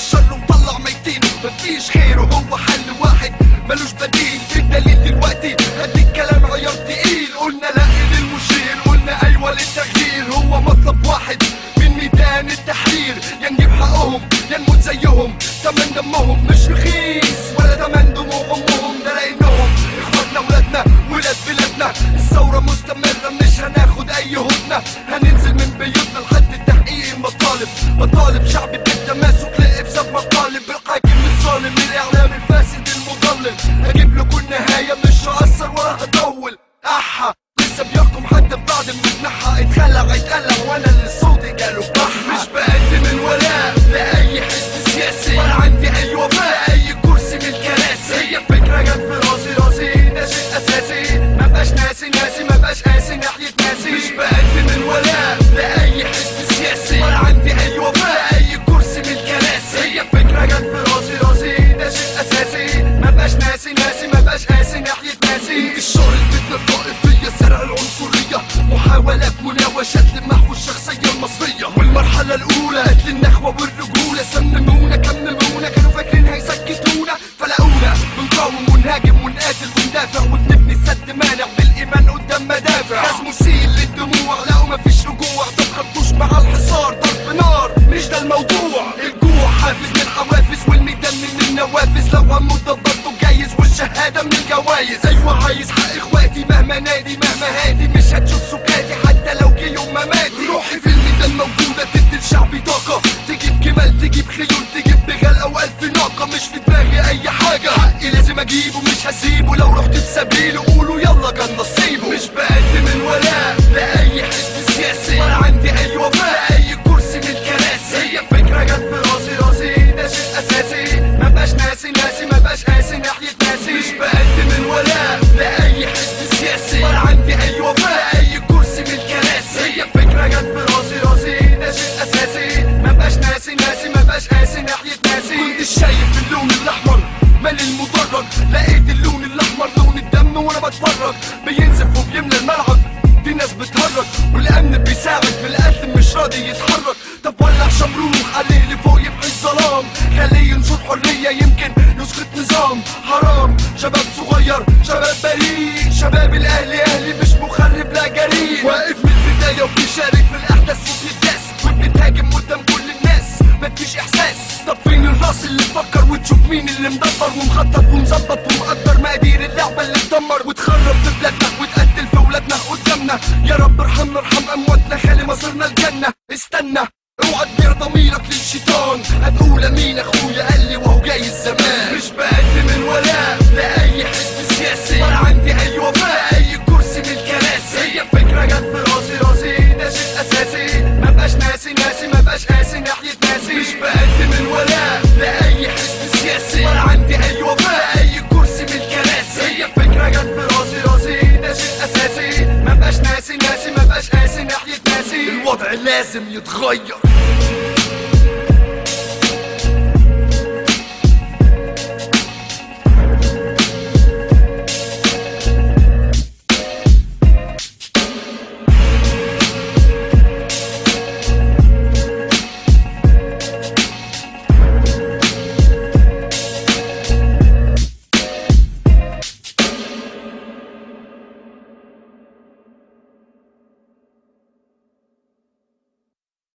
الشر وطلع ميتينه مفيش غيره هو حل واحد ملوش بديل في الدليل دلوقتي هدي الكلام عيار تقيل قلنا لا للمشير قلنا ايوه للتغيير هو مطلب واحد من ميدان التحرير يا نجيب حقهم يا نموت زيهم تمن دمهم مش رخيص ولا تمن دموع امهم ده لانهم اخواتنا ولادنا ولاد بلادنا الثوره مستمره مش هناخد اي هدنه هننزل من بيوتنا لحد تحقيق المطالب مطالب شعبي بالتماسك لافساد مطالب الحاكم الظالم الاعلام الفاسد المضلل هجيب لكم نهايه مش هاثر ولا هطول احا لسه بيحكم حتى بعد ما اتنحى اتخلع اتقلع وانا اللي صوتي جاله بحة مش بقدم الولاء لاي حزب سياسي ولا عندي اي وفاء لاي كرسي من الكراسي هي فكره جت في راسي راسي ده شيء اساسي ما بقاش ناسي ناسي ما بقاش قاسي ناحيه ناسي مش بقدم الولاء لاي حزب سياسي ولا عندي اي وفاء لاي كرسي من الكراسي هي فكره جت في راسي راسي ده شيء اساسي ما بقاش ناسي ناسي ما بقاش قاسي ناحيه ناسي انتشار الفتنه الطائفيه سرق العنصريه محاولات مناوشات لمحو الشخصيه المصريه والمرحله الاولى قتل النخوه والرجوله سممونا كممونا كانوا فاكرين هيسكتونا فلقونا بنقاوم ونهاجم ونقاتل وندافع وبنبني سد مانع بالايمان قدام مدافع ناس مسيل للدموع لقوا مفيش رجوع تتخطوش مع الحصار ضرب نار مش ده الموضوع الجوع حافز من الحوافز والميدان من النوافذ لو هموت ده برضه جايز والشهاده من الجوايز ايوه عايز حق اخواتي مهما نادي مهما هادي مش هتشوف سكاتي حتى لو جه يوم مماتي روحي في الميدان موجوده تدي لشعبي طاقه تجيب جمال تجيب خيول تجيب بغال او الف ناقه مش في دماغي اي حاجه حقي لازم اجيبه مش هسيبه لو رحت في سبيله قولوا يلا كان نصيبه مش بقدم الولاء لاي حزب سياسي ولا عندي اي وفاء اي كرسي من الكراسي هي فكره جت في راسي راسي ده شيء اساسي ما بقاش ناسي ناسي ما بقاش قاسي ناحيه ناسي مش بقدم الولاء لاي حزب سياسي ولا عندي اي وفاء اي كرسي من الكراسي هي فكره جت في راسي راسي ده شيء اساسي ما بقاش ناسي ناسي ما بقاش قاسي ناحيه ناسي كنت شايف اللون الاحمر مال المدرج لقيت اللون الاحمر لون الدم وانا بتفرج بينزف وبيملى الملعب دي ناس بتهرج والامن بيساعد في القتل مش راضي يتحرك طب ولع شمروخ عليه اللي فوق يبقى الظلام خليه ينشر حريه يمكن يسقط نظام حرام شباب صغير شباب بريء شباب الاهلي اهلي مش مخرب لا جريء واقف من البدايه وبيشارك في الاحداث وبيداس وبنتهاجم قدام كل الناس مفيش احساس طب فين الراس اللي تفكر وتشوف مين اللي مدبر ومخطط ومظبط ومقدر مقادير اللعبه اللي تدمر وتخرب في بلادنا وتقتل في ولادنا قدامنا يا رب ارحمنا ارحم امواتنا خلي مصيرنا الجنه استنى اوعى تبيع ضميرك للشيطان هتقول امين اخويا قال لي وهو جاي الزمان مش بقدم الولاء لاي حزب سياسي ولا عندي اي وفاء اي كرسي من الكراسي هي فكره جت في راسي راسي ده شيء اساسي ما بقاش ناسي ناسي ما بقاش قاسي ناحيه ناسي مش بقدم الولاء لاي حزب سياسي ولا عندي اي وفاء اي كرسي من الكراسي هي فكره جت في راسي راسي ده شيء اساسي ما بقاش ناسي ناسي ما بقاش قاسي ناحيه ناسي الوضع لازم يتغير